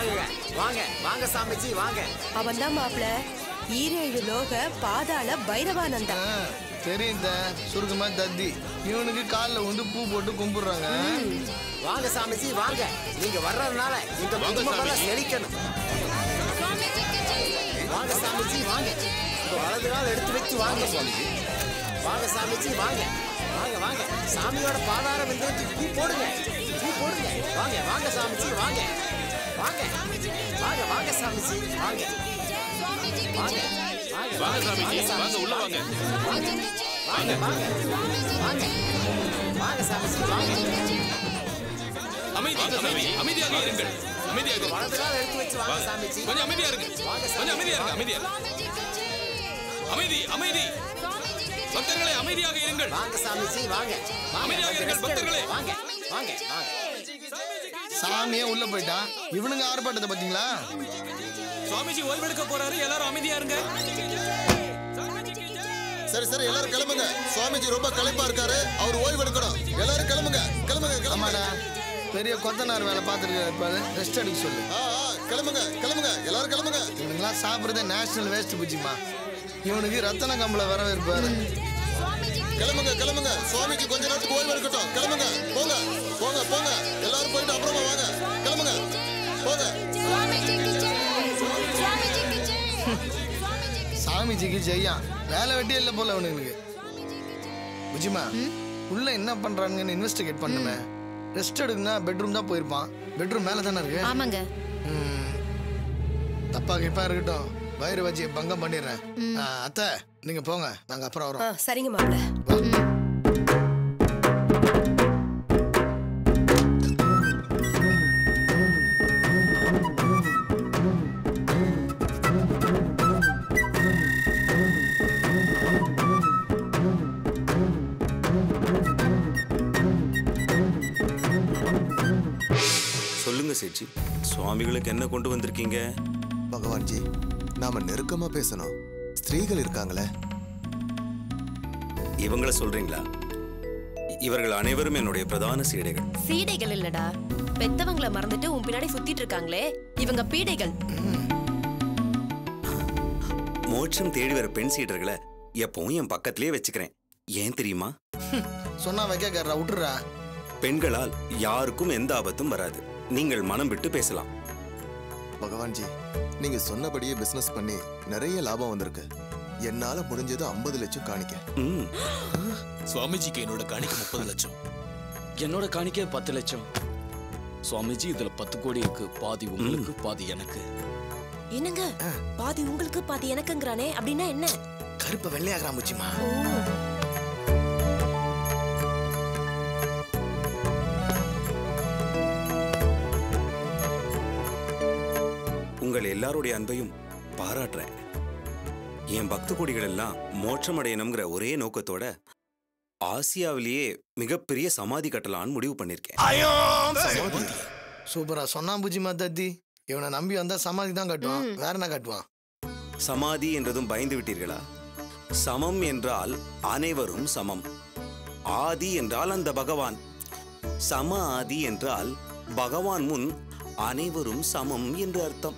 வாங்க வாங்க வாங்க சாமிஜி வாங்க அவன் தான் மாப்பிள ஈரேழு லோக பாதாள பைரவானந்தா ஆ, தெரியும் இந்த சுருக்கமா தத்தி இவனுக்கு காலில் வந்து பூ போட்டு கும்பிடுறாங்க வாங்க சாமிஜி வாங்க நீங்க வர்றதுனால இந்த குடும்பம் எல்லாம் செழிக்கணும் வாங்க சாமிஜி வாங்க உங்க வலது கால் எடுத்து வச்சு வாங்க சுவாமிஜி வாங்க சாமிஜி வாங்க வாங்க வாங்க சாமியோட பாதார விந்தத்துக்கு பூ போடுங்க பூ போடுங்க வாங்க வாங்க சாமிஜி வாங்க வாங்க வாங்க வாங்க சாமிஜி வாங்க வாங்க வாங்க வாங்க சாமிஜி வாங்க உள்ள வாங்க வாங்க வாங்க வாங்க வாங்க சாமிஜி வாங்க அமைதி அமைதி அமைதியாக இருங்கள் அமைதியாக இருங்கள். வலது கால் எடுத்து வச்சு வாங்க வாங்க. சாமிஜி கொஞ்சம் அமைதியா இருங்க கொஞ்சம் அமைதியா இருங்க அமைதியா இருங்க. அமைதி அமைதி பக்தர்களே அமைதியாக இருங்கள் வாங்க சாமிஜி வாங்க வாங்க அமைதியாக கொஞ்சம் இருங்கள், rest பக்தர்களே. எடுங்க. வாங்க வாங்க வாங்க சாமியே உள்ள போயிட்டான் இவனுங்க ஆர்ப்பாட்டத்தை பாத்தீங்களா சுவாமிஜி ஓய்வெடுக்க போறாரு எல்லாரும் அமைதியா இருங்க சரி சரி எல்லாரும் கிளம்புங்க சுவாமிஜி ரொம்ப களைப்பா இருக்காரு அவர் ஓய்வு எடுக்கணும் எல்லாரும் கிளம்புங்க கிளம்புங்க கிளம்புங்க ஆமாடா பெரிய கொத்தனார் வேலை பார்த்துருக்காரு இப்போ ரெஸ்ட் எடுக்க சொல்லு ஆ, ஆ, கிளம்புங்க கிளம்புங்க எல்லாரும் கிளம்புங்க இவனுங்களாம் சாப்பிட்றதே நேஷனல் வேஸ்ட் பூச்சிமா இவனுக்கு ரத்தன கம்பள வரவேற்பாரு கிளம்புங்க கிளம்புங்க சுவாமிஜி கொஞ்ச நேரத்துக்கு ஓய்வு எடுக்கட்டும் கிளம்புங்க போங்க போங்க போங்க எல்லாரும் போயிட்டு அப்புறமா வாங்க கிளம்புங்க போங்க சாமிஜிக்கு ஜெய்யா வேலை வெட்டியே இல்லை போல இவனுங்களுக்கு புஜிமா உள்ள என்ன பண்றானுங்கன்னு இன்வெஸ்டிகேட் பண்ணுமே ரெஸ்ட் எடுக்குன்னா பெட்ரூம் தான் போயிருப்பான் பெட்ரூம் மேலே தானே இருக்கு ஆமாங்க ம். தப்பா கேப்பா இருக்கட்டும் வயிறு வச்சு பங்கம் பண்ணிடுறேன் ஆ, அத்தை நீங்க போங்க நாங்க அப்புறம் ஆ, வரோம் சரிங்க மாப்பிள சொல்லுங்க சேச்சி சுவாமிகளுக்கு என்ன கொண்டு வந்திருக்கீங்க பகவான்ஜி நாம நெருக்கமா பேசணும் ஸ்திரீகள் இருக்காங்களே இவங்கள சொல்றீங்களா இவர்கள் அனைவரும் என்னுடைய பிரதான சீடைகள் சீடைகள் இல்லடா பெத்தவங்கள மறந்துட்டு உன் பின்னாடி சுத்திட்டு இருக்காங்களே இவங்க பீடைகள் மோட்சம் தேடி வர பெண் சீடர்களை எப்பவும் என் பக்கத்திலேயே வச்சுக்கிறேன் ஏன் தெரியுமா சொன்னா வைக்கக்காரா விட்டுறா பெண்களால் யாருக்கும் எந்த ஆபத்தும் வராது நீங்கள் மனம் விட்டு பேசலாம் பகவான்ஜி நீங்க சொன்னபடியே பிசினஸ் பண்ணி நிறைய லாபம் வந்திருக்கு என்னால முடிஞ்சது 50 லட்சம் காணிக்க ம் சுவாமிஜிக்கு என்னோட காணிக்க முப்பது லட்சம் என்னோட காணிக்கை பத்து லட்சம் சுவாமிஜி இதுல பத்து கோடி இருக்கு பாதி உங்களுக்கு பாதி எனக்கு என்னங்க பாதி உங்களுக்கு பாதி எனக்குங்கிறானே அப்படின்னா என்ன கருப்பை வெள்ளையாகிறான் புச்சிமா உங்கள் எல்லாருடைய அன்பையும் பாராட்டுறேன் என் பக்த கொடிகள் எல்லாம் மோட்சம் அடையணுங்கிற ஒரே நோக்கத்தோட ஆசியாவிலேயே மிகப்பெரிய சமாதி கட்டலான்னு முடிவு பண்ணிருக்கேன் சூப்பரா சொன்னான் புஜிமா தத்தி இவனை நம்பி வந்தா சமாதி தான் கட்டுவான் வேற என்ன கட்டுவான் சமாதி என்றதும் பயந்து விட்டீர்களா சமம் என்றால் அனைவரும் சமம் ஆதி என்றால் அந்த பகவான் சம ஆதி என்றால் பகவான் முன் அனைவரும் சமம் என்று அர்த்தம்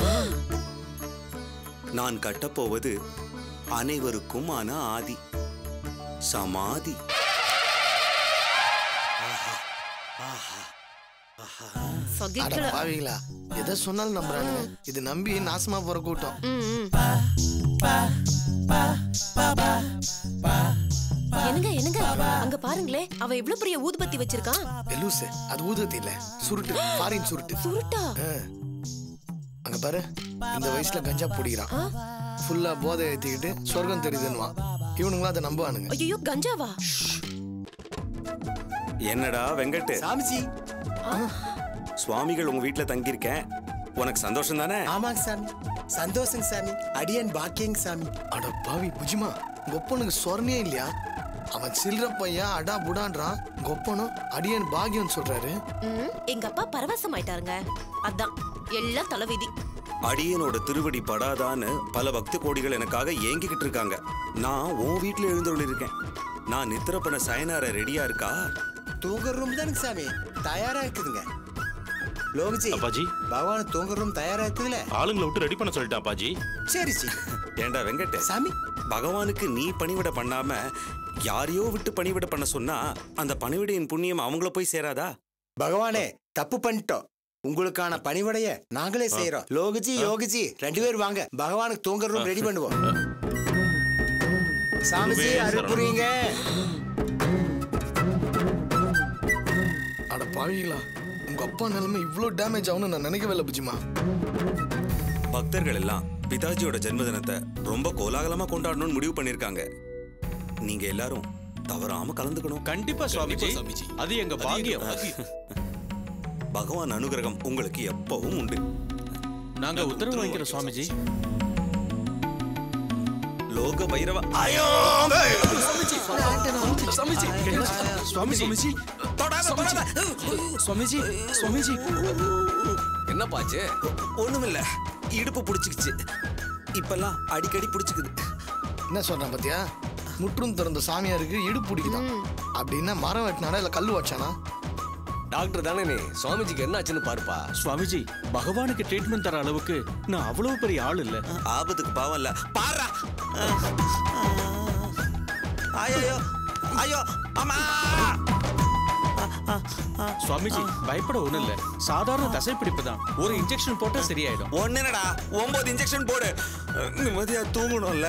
நான் கட்டப்போவது அனைவருக்கும் ஆன ஆதி சமாதி அட சகிக்கல பாவீங்களா எதை சொன்னாலும் நம்புறானுங்க இது நம்பி நாசமா போற கூட்டம் ம், ம். என்னங்க என்னங்க அங்க பாருங்களே அவ எவ்வளவு பெரிய ஊதுபத்தி வச்சிருக்கான் லூசு அது ஊதுவத்தி இல்ல சுருட்டு ஃபாரின் சுருட்டு சுருட்டா ஆ. அங்க பாரு இந்த வயசுல கஞ்சா பிடிக்கிறான் ஃபுல்லா போதை ஏத்திக்கிட்டு சொர்க்கம் தெரியுதுன்னுவான் இவனுங்களும் அதை நம்புவானுங்க ஐயோ கஞ்சாவா என்னடா வெங்கட் சாமிஜி சுவாமிகள் உங்க வீட்டுல தங்கியிருக்கேன் உனக்கு சந்தோஷம் தானே ஆமாங்க சாமி சந்தோஷங்க சாமி அடியன் பாக்கியங்க சாமி அட பாவி புஜிமா கொப்பனுக்கு சொர்ணே இல்லையா அவன் சில்லற பையன் அடா புடான்றான் கொப்பனும் அடியன் பாகியம் சொல்றாரு ம், எங்க அப்பா பரவசம் ஆயிட்டாருங்க அதான் எல்லாம் தலைவிதி அடியனோட திருவடி படாதான்னு பல பக்த கோடிகள் எனக்காக ஏங்கிக்கிட்டு இருக்காங்க நான் உன் வீட்டுல எழுந்தருள் இருக்கேன் நான் நித்திர பண்ண சயனார ரெடியா இருக்கா தூங்குற ரூம் தானுங்க சாமி தயாரா இருக்குதுங்க லோகஜி அப்பாஜி பகவான் தூங்குற ரூம் தயாரா இருக்குதுல ஆளுங்களை விட்டு ரெடி பண்ண சொல்லிட்டேன் அப்பாஜி சரி சரி ஏண்டா வெங்கட் சாமி பகவானுக்கு நீ பணிவிட பண்ணாம யாரையோ விட்டு பணிவிட பண்ண சொன்னா அந்த பணிவிடையின் புண்ணியம் அவங்கள போய் சேராதா பகவானே தப்பு பண்ணிட்டோம் உங்களுக்கான பணிவடைய நாங்களே செய்யறோம் லோகஜி யோகிஜி ரெண்டு பேர் வாங்க பகவானுக்கு தூங்குற ரூம் ரெடி பண்ணுவோம் சாமிஜி குருவே அருள் சரணம். புரியுங்க அட பாவிங்களா உங்க அப்பா நிலைமை இவ்வளோ டேமேஜ் ஆகும்னு நான் நினைக்கவே இல்லை புஜிமா பக்தர்கள் எல்லாம் பிதாஜியோட ஜென்மதினத்தை ரொம்ப கோலாகலமா கொண்டாடணும்னு முடிவு பண்ணிருக்காங்க நீங்க எல்லாரும் தவறாம கலந்துக்கணும் கண்டிப்பா சுவாமிஜி சுவாமிஜி. அது எங்க பாக்கியம் பகவான் அனுகிரகம் உங்களுக்கு எப்பவும் உண்டு நாங்க உத்தரவு வாங்கிக்கிறோம் சுவாமிஜி லோக பைரவ ஐயோ சுவாமிஜி சுவாமிஜி சுவாமிஜி சுவாமிஜி சுவாமிஜி என்னப்பாச்சு ஒண்ணுமில்ல இடுப்பு புடிச்சுக்கிச்சு இப்பெல்லாம் அடிக்கடி புடிச்சுக்குது என்ன சொல்றேன் பாத்தியா முற்றும் திறந்த சாமியாருக்கு இடுப்பு பிடிக்குதான் அப்படின்னா மரம் வெட்டினானா இல்லை கல் வச்சானா டாக்டர் தானே நீ சுவாமிஜிக்கு என்ன ஆச்சுன்னு பாருப்பா சுவாமிஜி பகவானுக்கு ட்ரீட்மெண்ட் தர அளவுக்கு நான் அவ்வளவு பெரிய ஆள் இல்ல ஆபத்துக்கு பாவம் இல்ல பாரா ஐயோ ஐயோ அம்மா சுவாமிஜி பயப்பட ஒண்ணும் இல்ல சாதாரண தசை பிடிப்பு தான் ஒரு இன்ஜெக்ஷன் போட்டா சரியாயிடும் ஒண்ணுனடா ஒன்பது இன்ஜெக்ஷன் போடு நிம்மதியா தூங்கணும்ல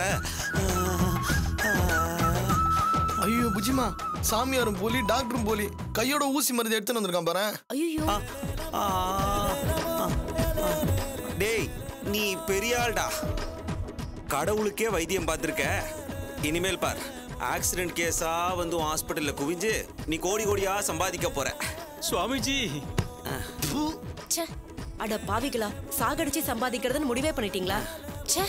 ஐயோ புஜிமா சாமியாரும் போலி டாக்டரும் போலி கையோட ஊசி மருந்து எடுத்துன்னு வந்திருக்கான் பாரு ஐயோ டேய் நீ பெரிய ஆள்டா கடவுளுக்கே வைத்தியம் பார்த்துருக்க இனிமேல் பார் ஆக்சிடென்ட் கேஸா வந்து உன் ஹாஸ்பிட்டல்ல குவிஞ்சு நீ கோடி கோடியா சம்பாதிக்க போற சுவாமிஜி ச்சே அட பாவிகளா சாகடிச்சு சம்பாதிக்கிறதுன்னு முடிவே பண்ணிட்டீங்களா ச்சே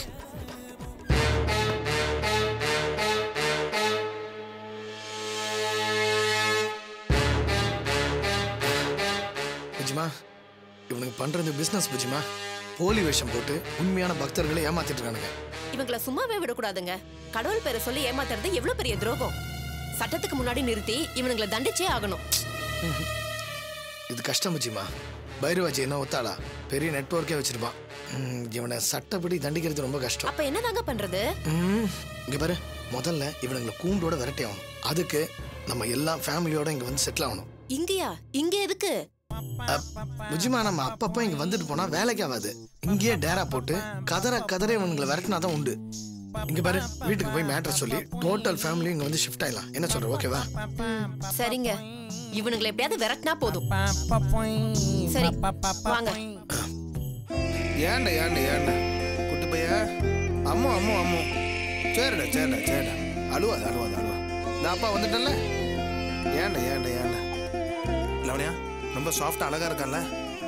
புஜிமா இவனுக்கு பண்றது பிசினஸ் புஜிமா போலி வேஷம் போட்டு உண்மையான பக்தர்களை ஏமாத்திட்டு இருக்கானுங்க இவங்கள சும்மாவே விடக்கூடாதுங்க கடவுள் பேரை சொல்லி ஏமாத்துறது எவ்வளவு பெரிய துரோகம் சட்டத்துக்கு முன்னாடி நிறுத்தி இவனுங்களை தண்டிச்சே ஆகணும் இது கஷ்டம் புஜிமா பைரவாஜி என்ன ஒத்தாளா பெரிய நெட்வொர்க்கே வச்சிருப்பான் ம், இவனை சட்டப்படி தண்டிக்கிறது ரொம்ப கஷ்டம் அப்ப என்னதாங்க பண்றது ம், இங்க பாரு முதல்ல இவனுங்களை கூண்டோட விரட்டி ஆகணும் அதுக்கு நம்ம எல்லாம் ஃபேமிலியோட இங்க வந்து செட்டில் ஆகணும் இங்கயா இங்க எதுக்கு அப், புஜிமா நம்ம அப்பப்போ இங்க வந்துட்டு போனா வேலைக்கு ஆகாது இங்கேயே டேரா போட்டு கதற கதற இவனுங்களை விரட்டினா தான் உண்டு இங்க பாரு வீட்டுக்கு போய் மேட்டர் சொல்லி டோட்டல் ஃபேமிலி இங்க வந்து ஷிஃப்ட் ஆயிடலாம் என்ன சொல்ற ஓகேவா ம், சரிங்க இவனுங்களை எப்படியாவது விரட்டினா போதும் சரி வாங்க ஏண்ட ஏண்ட ஏண்ட குட்டி பைய அம்மு அம்மு அம்மு சரிடா சரிடா சரிடா அழுவாது அழுவாது அழுவா இந்த அப்பா வந்துட்டல ஏண்ட ஏண்ட ஏண்ட லவனியா ரொம்ப சாஃப்டா அழகா இருக்கான்ல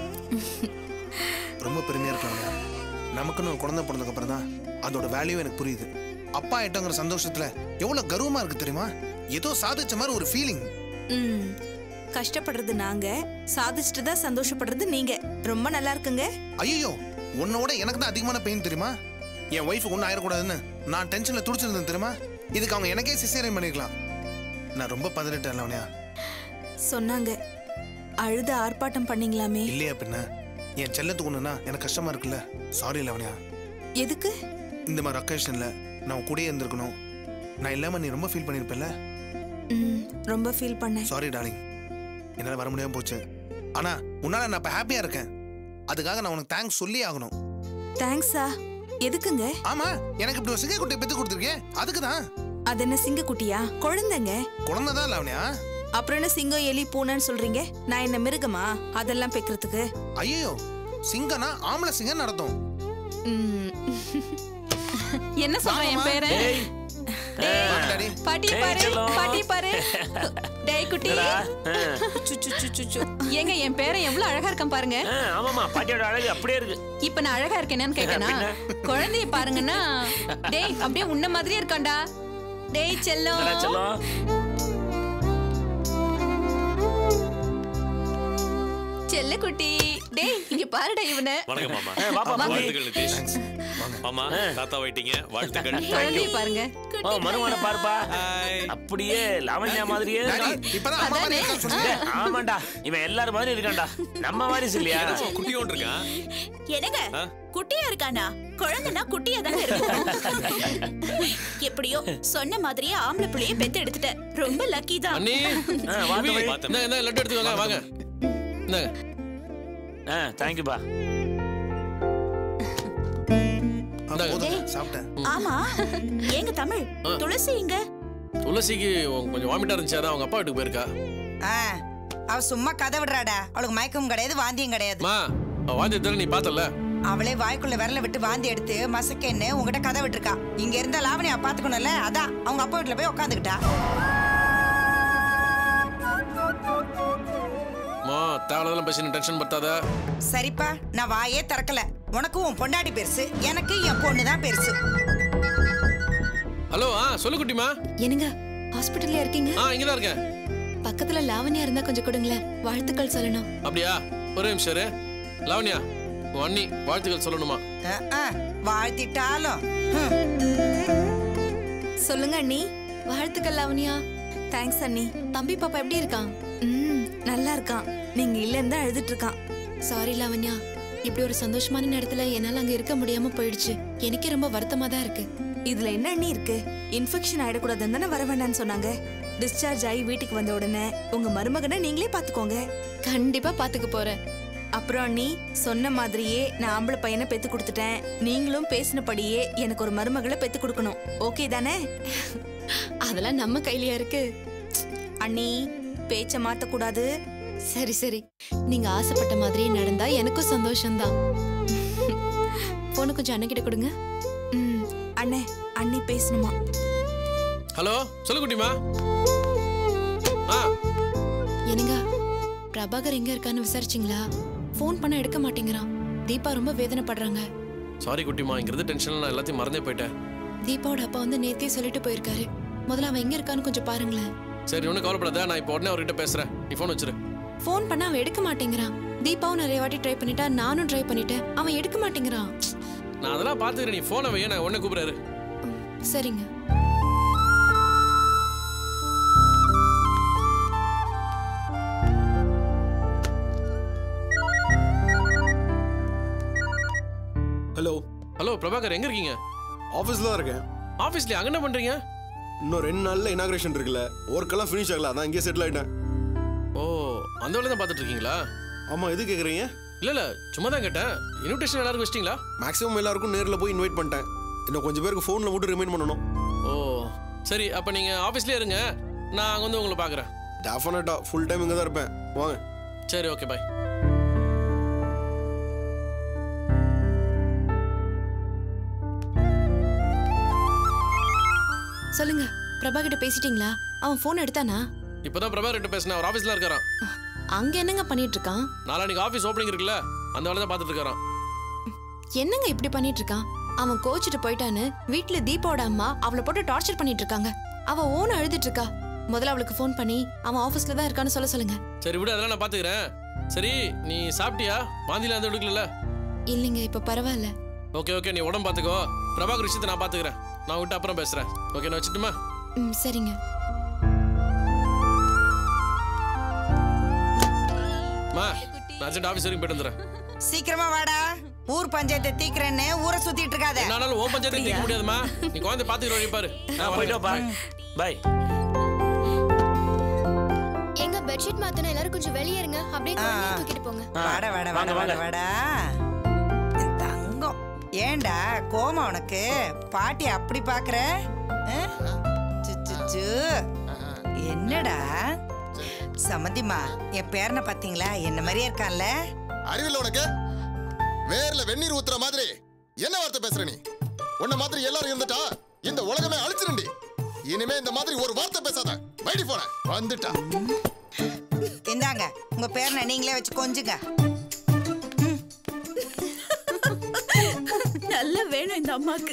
ரொம்ப பெருமையா இருக்கு லவனியா நமக்குன்னு ஒரு குழந்தை பிறந்ததுக்கு அப்புறம் தான் அதோட வேல்யூ எனக்கு புரியுது அப்பா ஆயிட்டோங்கிற சந்தோஷத்துல எவ்வளவு கர்வமா இருக்கு தெரியுமா ஏதோ சாதிச்ச மாதிரி ஒரு ஃபீலிங் ம் கஷ்டப்படுறது நாங்க சாதிச்சுட்டு தான் சந்தோஷப்படுறது நீங்க ரொம்ப நல்லா இருக்குங்க ஐயோ உன்னோட எனக்கு தான் அதிகமான பெயின் தெரியுமா என் ஒய்ஃபுக்கு ஒன்றும் ஆயிடக்கூடாதுன்னு நான் டென்ஷனில் துடிச்சிருந்தேன் தெரியுமா இதுக்கு அவங்க எனக்கே சிசேரியன் பண்ணிருக்கலாம் நான் ரொம்ப பதறிட்டேன் லவனியா சொன்னாங்க அழுது ஆர்ப்பாட்டம் பண்ணீங்களாமே இல்லையா பின்ன என் செல்லத்துக்கு ஒன்றுனா எனக்கு கஷ்டமா இருக்குல்ல சாரி லவனியா எதுக்கு இந்த மாதிரி அக்கேஷனில் நான் உன் கூடயே இருந்திருக்கணும் நான் இல்லாமல் நீ ரொம்ப ஃபீல் பண்ணியிருப்பேன்ல ம் ரொம்ப ஃபீல் பண்ணேன் சாரி டார்லிங் என்னால் வர முடியாமல் போச்சு ஆனால் உன்னால் நான் இப்போ ஹாப்பியாக இருக்கேன் அதுக்காக நான் உனக்கு தேங்க்ஸ் சொல்லி ஆகணும் தேங்க்ஸா எதுக்குங்க ஆமா எனக்கு இப்படி ஒரு சிங்க குட்டியை பெற்று கொடுத்துருக்கேன் அதுக்கு தான் அது என்ன சிங்கக்குட்டியா குழந்தைங்க குழந்தை தான் லவனியா அப்புறம் என்ன சிங்கம் எலி பூனைன்னு சொல்றீங்க நான் என்ன மிருகமா அதெல்லாம் பெக்கிறதுக்கு ஐயோ சிங்கனா ஆம்பளை சிங்கம் நடத்தும் ம். என்ன சொல்றேன் என் பேரை பாட்டி பாரு பாட்டி பாரு டேய் குட்டி சு, சு, சு, சு, சு. ஏங்க என் பேரை எவ்வளவு அழகா இருக்கான் பாருங்க ஆமாமா பாட்டியோட அழகு அப்படியே இருக்கு இப்ப நான் அழகா இருக்கேனான்னு கேட்கனா குழந்தைய பாருங்கன்னா டேய் அப்படியே உன்ன மாதிரியே இருக்கான்டா டேய் செல்லம் என்னடா செல்லம்? செல்ல குட்டி டேய் இங்க பாருடா இவனை வணக்கம் மாமா. ஏ, வாப்பா, வாங்க. வாழ்த்துக்கள் நிதிஷ். ஆமா தாத்தா வைட்டீங்க வாழ்த்துக்கள் குழந்தைய பாருங்க ஓ மருமான பாருப்பா அப்படியே லாவண்யா மாதிரியே இருக்கான். இப்பதான் அம்மா மாதிரி இருக்கான்னு சொன்னீங்க. டேய், ஆமாண்டா இவன் எல்லாரும் மாதிரி இருக்கான்டா நம்ம மாதிரி இல்லையா குட்டி ஒன்று இருக்கான் என்னங்க ஆ? குட்டியா இருக்கானா குழந்தைனா குட்டியா தானே இருக்கும் எப்படியோ சொன்ன மாதிரியே ஆம்பளை புள்ளைய பெத்து எடுத்துட்டேன் ரொம்ப லக்கி தான் அண்ணி வாத்து குபி, வழி. இந்தாங்க, இந்தாங்க, லட்டு எடுத்துக்கோங்க வாங்க இந்தாங்க ஆ தேங்க்யூப்பா சாப்பிட்டேன் ஆமா ஏங்க தமிழ் துளசி எங்க துளசிக்கு கொஞ்சம் வாமிட்டா இருந்துச்சு அதான் அவங்க அப்பா வீட்டுக்கு போயிருக்கா ஆ, அவ சும்மா கதை விடுறாடா அவளுக்கு மயக்கமும் கிடையாது வாந்தியும் கிடையாது மா அவ வாந்தி தர நீ பார்த்தல அவளே வாய்க்குள்ள விரல விட்டு வாந்தி எடுத்து மசக்கேன்னு உங்ககிட்ட கதை விட்டுருக்கா இங்க இருந்த லாவணியா பாத்துக்கணும்ல அதான் அவங்க அப்பா வீட்டுல போய் உட்காந்துக்கிட்டா மா தேவையில்லாம் பேசி டென்ஷன் பத்தாத சரிப்பா நான் வாயே திறக்கல உனக்கு உன் பொண்டாடி பெருசு எனக்கு என் பொண்ணு தான் பெருசு ஹலோ ஆ சொல்லு குட்டிமா என்னங்க ஹாஸ்பிட்டல்ல இருக்கீங்க ஆ இங்க தான் இருக்கேன் பக்கத்துல லாவண்யா இருந்தா கொஞ்சம் கொடுங்களேன் வாழ்த்துக்கள் சொல்லணும் அப்படியா ஒரே நிமிஷம் இரு. லாவண்யா உன் அண்ணி வாழ்த்துக்கள் சொல்லணுமா அஹ், அஹ், வாழ்த்திட்டாலும் சொல்லுங்க அண்ணி வாழ்த்துக்கள் லாவண்யா தேங்க்ஸ் அண்ணி தம்பி பாப்பா எப்படி இருக்கான் ம் நல்லா இருக்கான் நீங்க இல்லன்னு தான் அழுதுட்டு இருக்கான் சாரி லாவண்யா இப்படி ஒரு சந்தோஷமான நேரத்துல என்னால அங்க இருக்க முடியாம போயிடுச்சு எனக்கே ரொம்ப வருத்தமா தான் இருக்கு இதுல என்ன அண்ணி இருக்கு இன்ஃபெக்ஷன் ஆயிடக்கூடாதுன்னு தானே வர வேண்டாம்னு சொன்னாங்க டிஸ்சார்ஜ் ஆகி வீட்டுக்கு வந்த உடனே உங்க மருமகனை நீங்களே பாத்துக்கோங்க கண்டிப்பா பாத்துக்க போறேன் அப்புறம் அண்ணி சொன்ன மாதிரியே நான் ஆம்பளை பையனை பெத்து கொடுத்துட்டேன் நீங்களும் பேசினபடியே எனக்கு ஒரு மருமகளை பெத்து கொடுக்கணும் ஓகே தானே அதெல்லாம் நம்ம கையிலயா இருக்கு அண்ணி பேச்ச மாத்த கூடாது சரி சரி நீங்க ஆசைப்பட்ட மாதிரியே நடந்தா எனக்கும் சந்தோஷம்தான் போன கொஞ்சம் அண்ணகிட்ட கொடுங்க ம் அண்ணே அண்ணி பேசணுமா ஹலோ சொல்லு குட்டிமா ஆ என்னங்க பிரபாகர் எங்க இருக்கான்னு விசாரிச்சிங்களா ஃபோன் பண்ண எடுக்க மாட்டேங்கிறான் தீபா ரொம்ப வேதனைப்படுறாங்க சாரி குட்டிமா இங்கிருந்து டென்ஷன்ல நான் எல்லாத்தையும் மறந்தே போயிட்டேன் தீபாவோட அப்பா வந்து நேத்தே சொல்லிட்டு போயிருக்காரு முதல்ல அவன் எங்க இருக்கான்னு கொஞ்சம் பாருங்களேன் சரி ஒன்றும் கவலைப்படாத நான் இப்போ உடனே அவர்கிட்ட பேசுறேன் நீ ஃபோன் வச்சிரு ஃபோன் பண்ணா அவன் எடுக்க மாட்டேங்கிறான் தீபாவும் நிறைய வாட்டி ட்ரை பண்ணிட்டா நானும் ட்ரை பண்ணிட்டேன் அவன் எடுக்க மாட்டேங்கிறான் நான் அதெல்லாம் பார்த்துக்கிறேன் நீ ஃபோனை வை நான் உடனே கூப்பிடுறாரு சரிங்க ஹலோ ஹலோ பிரபாகர் எங்க இருக்கீங்க ஆஃபீஸில் தான் இருக்கேன் ஆஃபீஸ்ல அங்க என்ன பண்றீங்க இன்னும் ரெண்டு நாளில் இனாகிரேஷன் இருக்குல்ல ஒர்க்கெல்லாம் ஃபினிஷ் ஆகல அதான் இங்கே செட்டில் ஆகிட்டேன் ஓ அந்த வேலை தான் பார்த்துட்டு இருக்கீங்களா ஆமாம் எது கேட்குறீங்க இல்ல இல்ல சும்மா தான் கேட்டேன் இன்விடேஷன் எல்லாருக்கும் வச்சிட்டீங்களா மேக்ஸிமம் எல்லாருக்கும் நேரில் போய் இன்வைட் பண்ணிட்டேன் இன்னும் கொஞ்சம் பேருக்கு ஃபோனில் மட்டும் ரிமைண்ட் பண்ணணும் ஓ சரி அப்ப நீங்க ஆஃபீஸ்லயே இருங்க நான் அங்க வந்து உங்களை பார்க்குறேன் டெஃபினட்டாக ஃபுல் டைம் இங்கே தான் இருப்பேன் வாங்க சரி ஓகே பாய் சொல்லுங்க பிரபா கிட்ட பேசிட்டீங்களா அவன் ஃபோன் எடுத்தானா இப்பதான் பிரபாகர் கிட்ட பேசினேன் அவர் ஆஃபீஸ்ல இருக்காராம் அங்க என்னங்க பண்ணிட்டு இருக்கான் நாளைக்கு ஆஃபீஸ் ஓப்பனிங் இருக்குல்ல அந்த வேலை தான் பார்த்துட்டு இருக்காராம் என்னங்க இப்படி பண்ணிட்டு இருக்கான் அவன் கோச்சிட்டு போயிட்டான்னு வீட்ல தீபாவோட அம்மா அவளை போட்டு டார்ச்சர் பண்ணிட்டு இருக்காங்க அவ ஓன அழுதுட்டு இருக்கா முதல்ல அவளுக்கு ஃபோன் பண்ணி அவன் ஆபீஸ்ல தான் இருக்கான்னு சொல்ல சொல்லுங்க சரி விடு அதெல்லாம் நான் பார்த்துக்கிறேன் சரி நீ சாப்பிட்டியா வாந்தியில வந்து எடுக்கல இல்லைங்க இப்ப பரவாயில்ல ஓகே ஓகே நீ உடம்பு பார்த்துக்கோ பிரபாகர் விஷயத்தை நான் பார்த்துக்கிறேன் நான் விட்டு அப்புறம் பேசுறேன் ஓகே நான் வச்சுட்டுமா ம் சரிங்க மா நான் அர்ஜென்ட் ஆஃபீஸ் வரைக்கும் போயிட்டு வந்துடுறேன் சீக்கிரமா வாடா ஊர் பஞ்சாயத்தை தீக்கிறேன்னு ஊரை சுத்திட்டு இருக்காத என்னாலும் ஓ பஞ்சாயத்தை தீர்க்க முடியாதுமா நீ குழந்தை பார்த்துக்கிற வழி பாரு நான் போயிட்டு வாப்பா. பாய் எங்க பெட்ஷீட் மாத்தன எல்லாரும் கொஞ்சம் வெளியே இருங்க அப்படியே குழந்தைய தூக்கிட்டு போங்க வாடா வாடா வாடா வாடா வாடா என் தங்கம் ஏன்டா கோமா உனக்கு பாட்டி அப்படி பாக்குற அஹ்? சு, சு, சு. என்னடா சமந்திமா என் பேரனை பாத்தீங்களா என்ன மாதிரியே இருக்கான்ல அறிவில் உனக்கு வேர்ல வெந்நீர் ஊத்துற மாதிரி என்ன வார்த்தை பேசுற நீ உன்ன மாதிரி எல்லாரும் இருந்துட்டா இந்த உலகமே அழிச்சிருண்டி இனிமே இந்த மாதிரி ஒரு வார்த்தை பேசாத வைடி போன வந்துட்டா இந்தாங்க உங்க பேரனை நீங்களே வச்சு கொஞ்சுங்க நல்லா வேணும் இந்த அம்மாக்கு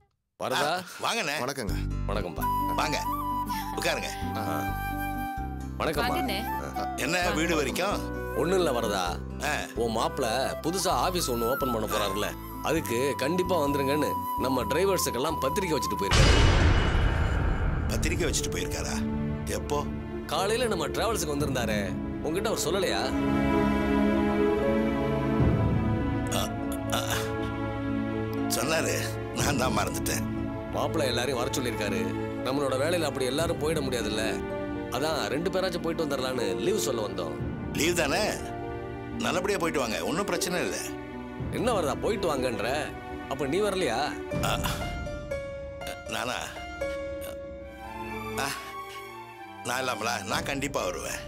வரதா வாங்கண்ணே வணக்கங்க வணக்கம்ப்பா வாங்க உட்காருங்க வணக்கம்மா என்ன வீடு வரைக்கும் ஒண்ணும் இல்ல வரதா உன் மாப்பிள புதுசா ஆபீஸ் ஒண்ணு ஓபன் பண்ண போறாருல்ல அதுக்கு கண்டிப்பா வந்துருங்கன்னு நம்ம டிரைவர்ஸுக்கெல்லாம் பத்திரிக்கை வச்சுட்டு போயிருக்காரு பத்திரிக்கை வச்சுட்டு போயிருக்காரா எப்போ காலையில நம்ம டிராவல்ஸுக்கு வந்திருந்தாரு உங்ககிட்ட அவர் சொல்லலையா சொன்னாரு நான் தான் மறந்துட்டேன் மாப்பிள்ளை எல்லாரையும் வர சொல்லியிருக்காரு நம்மளோட வேலையில அப்படி எல்லாரும் போயிட முடியாதுல்ல அதான் ரெண்டு பேராச்சும் போயிட்டு வந்துடலான்னு லீவ் சொல்ல வந்தோம் லீவ் தானே நல்லபடியா போயிட்டு வாங்க ஒன்றும் பிரச்சனை இல்லை என்ன வருதா போயிட்டு வாங்கன்ற அப்ப நீ வரலையா நானா ஆ, நான் இல்லாமலா நான் கண்டிப்பா வருவேன்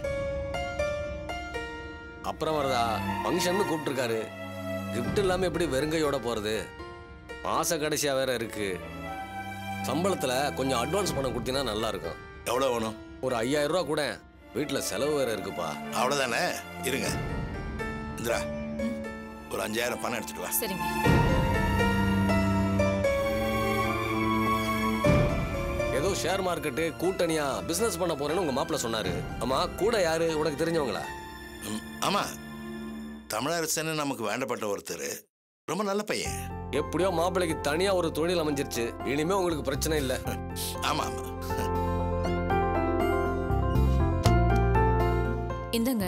அப்புறம் வரதா ஃபங்க்ஷன் கூப்பிட்டுருக்காரு கிஃப்ட் இல்லாம எப்படி வெறுங்கையோட போறது மாச கடைசியா வேற இருக்கு சம்பளத்துல கொஞ்சம் அட்வான்ஸ் பணம் கொடுத்தீங்கன்னா நல்லா இருக்கும் எவ்வளோ வேணும் ஒரு ஐயாயிரம் ரூபா கூட வீட்டுல செலவு வேற இருக்குப்பா அவ்வளோதானே இருங்க இந்திரா ஒரு அஞ்சாயிரம் பணம் எடுத்துட்டு வா சரிங்க ஏதோ ஷேர் மார்க்கெட்டு கூட்டணியா பிசினஸ் பண்ண போறேன்னு உங்க மாப்பிள்ள சொன்னாரு ஆமா கூட யாரு உனக்கு தெரிஞ்சவங்களா ம், ஆமா தமிழரசன்னு நமக்கு வேண்டப்பட்ட ஒருத்தர் ரொம்ப நல்ல பையன் எப்படியோ மாப்பிள்ளைக்கு தனியா ஒரு தொழில் அமைஞ்சிருச்சு இனிமே உங்களுக்கு பிரச்சனை இல்ல ஆமா ஆமா இந்தங்க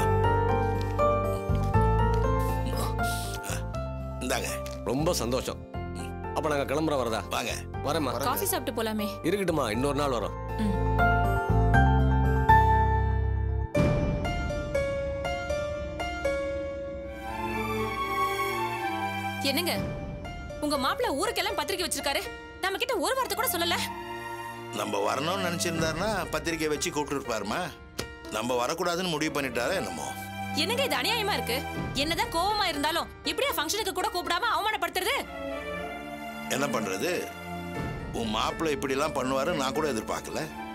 இந்தாங்க ரொம்ப சந்தோஷம் அப்ப நாங்க கிளம்புற வரதா வாங்க வரேம்மா காஃபி சாப்பிட்டு போலாமே இருக்கட்டுமா இன்னொரு நாள் வரோம் என்னங்க உங்க மாப்பிள்ள ஊருக்கெல்லாம் பத்திரிக்கை வச்சிருக்காரு நம்ம கிட்ட ஒரு வார்த்தை கூட சொல்லல நம்ம வரணும்னு நினைச்சிருந்தாருன்னா பத்திரிக்கை வச்சு கூப்பிட்டு இருப்பாருமா நம்ம வரக்கூடாதுன்னு முடிவு பண்ணிட்டாரா என்னமோ என்னங்க இது அநியாயமா இருக்கு என்னதான் கோவமா இருந்தாலும் இப்படியா ஃபங்க்ஷனுக்கு கூட கூப்பிடாம அவமானப்படுத்துறது என்ன பண்றது உன் மாப்பிள்ளை இப்படிலாம் பண்ணுவாரு நான் கூட எதிர்பார்க்கல